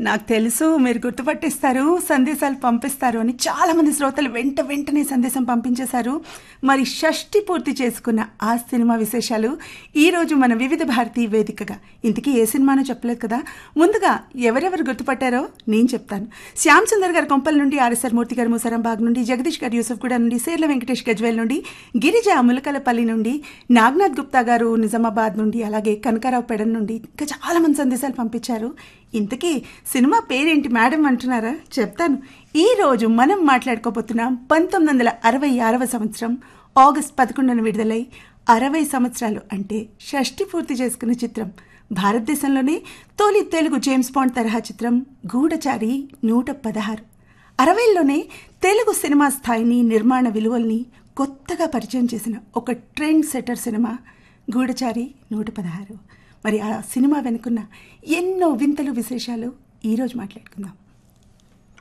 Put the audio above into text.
నాకు తెలుసు మీరు గుర్తుపట్టిస్తారు సందేశాలు పంపిస్తారు అని చాలా మంది శ్రోతలు వెంట వెంటనే సందేశం పంపించేశారు మరి షష్టి పూర్తి చేసుకున్న ఆ సినిమా విశేషాలు ఈరోజు మన వివిధ భారతీ వేదికగా ఇంతకీ ఏ సినిమానో చెప్పలేదు కదా ముందుగా ఎవరెవరు గుర్తుపట్టారో నేను చెప్తాను శ్యామ్ సుందర్ గారి కొంపల నుండి ఆర్ఎస్ఆర్ మూర్తి గారు ముసరంబాగ్ నుండి జగదీష్ గారు యూసఫ్గూడ నుండి సేర్ల వెంకటేష్ గజ్వేల్ నుండి గిరిజ ములకలపల్లి నుండి నాగ్నాథ్ గుప్తా గారు నిజామాబాద్ నుండి అలాగే కనకారావు పెడన్ నుండి ఇంకా చాలా మంది సందేశాలు పంపించారు ఇంతకీ సినిమా పేరేంటి మేడం అంటున్నారా చెప్తాను ఈ రోజు మనం మాట్లాడుకోబోతున్నాం పంతొమ్మిది వందల అరవై ఆరవ సంవత్సరం ఆగస్ట్ పదకొండున విడుదలై అరవై సంవత్సరాలు అంటే షష్టి పూర్తి చేసుకున్న చిత్రం భారతదేశంలోనే తొలి తెలుగు జేమ్స్ బాండ్ తరహా చిత్రం గూఢచారి నూట పదహారు అరవైల్లోనే తెలుగు సినిమా స్థాయిని నిర్మాణ విలువల్ని కొత్తగా పరిచయం చేసిన ఒక ట్రెండ్ సెటర్ సినిమా గూఢచారి నూట పదహారు మరి ఆ సినిమా వెనుకున్న ఎన్నో వింతలు విశేషాలు ఈరోజు మాట్లాడుకుందాం